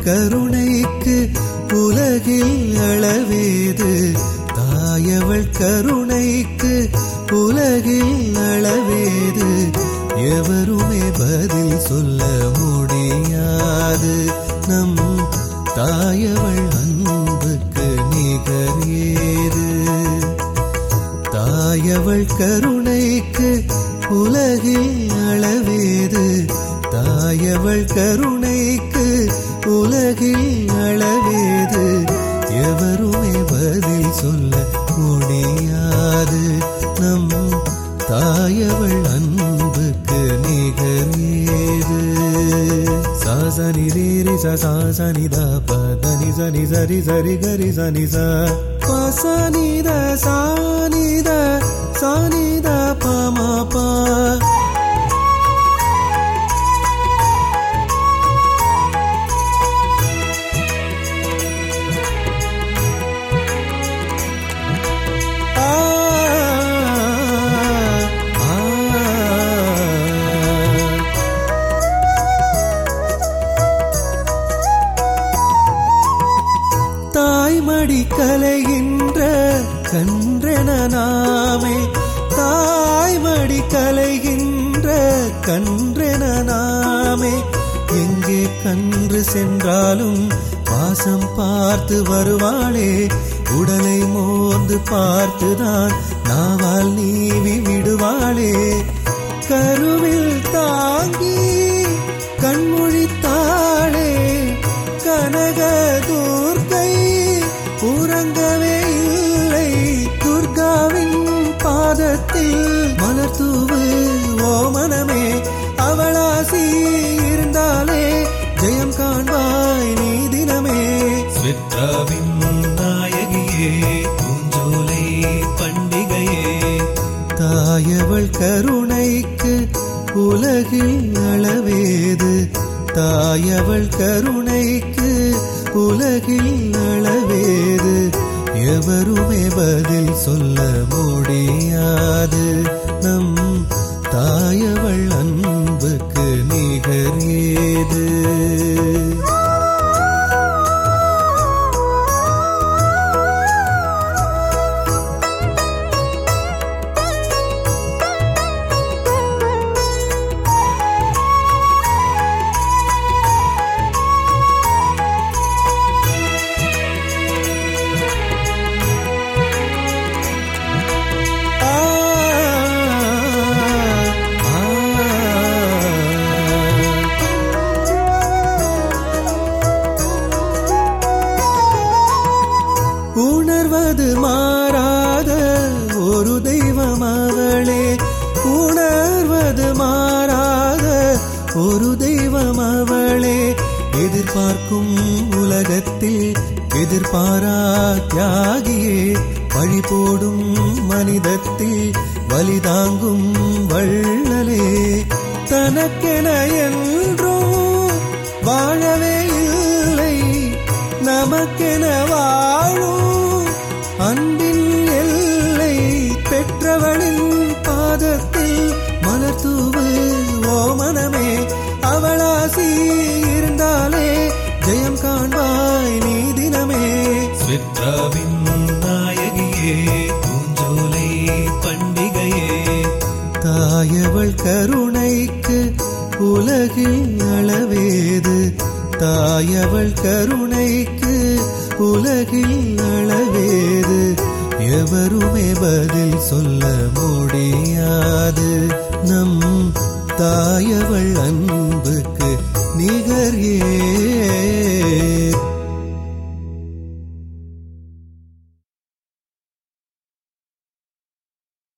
கருணைக்கு உலகில் அளவேது தாயவள் கருணைக்கு உலகில் அளவேது எவருமே பதில் சொல்ல முடியாது நம் தாயவள் அன்புக்கு நிகர் ஏது தாயவள் கருணைக்கு உலகில் அளவேது தாயவள் கருணைக்கு உலகில் அளவேது எவருமே பதில் சொல்ல முடியாது நம் தாயவள் அன்புக்கு நிகர் ஏது சாசனி ரேரி சாசனி த பதனி சனி சரி சரி கரி சனி ச பசனித சானித சானித பமா பா ஆ ஆ தாய்மடி கலைகின்ற கன்றென நாமே தாய்மடி கலைகின்ற கன்றென நாமே எங்கே கன்று சென்றாலும் பாசம் பார்த்து வருவாளே உடலை மோந்து பார்த்துதான் நாவால் நீவி விடுவாளே கருவில் தாங்கி கண்மொழித்தாளே கனக துர்கை உறங்கவே இல்லை துர்காவின் பாதத்தில் மலர் தூவு ஓ மனமே அவளாசி இருந்தாலே ஜெயம் காண்பாய் நீ தினமே சித்ராவின் நாயகியே பூஞ்சோலை பண்டிகையே தாயவள் கருணைக்கு உலகில் அளவேது தாயவள் கருணைக்கு உலகில் அளவேது எவருமே பதில் சொல்ல முடியாது நம் தாயவள் அன்புக்கு நிகர் ஏது ஆ ஆ உணர்வது மாறாத ஒரு தெய்வம் அவளே உணர்வது மாறாத ஒரு தெய்வம் அவளே எதிர்பார்க்கும் உலகத்தில் எதிர்பாரா தியாகியே வழி போடும் மனிதத்தில் வலி தாங்கும் வள்ளலே தனக்கென என்றும் வாழவே இல்லை நமக்கென வாழும் அன்பின் எல்லை பெற்றவளின் பாதத்தில் மலர் தூவு ஓ மனமே அவளாசி இருந்தாலே ஜெயம் காண்பாய் நீ தினமே சித்ராவின் நாயகியே பூஞ்சோலை பண்டிகையே தாயவள் கருணைக்கு உலகில் அளவேது தாயவள் கருணைக்கு உலகில் அளவேது எவருமே பதில் சொல்ல முடியாது நம் தாயவள் அன்புக்கு நிகர் ஏது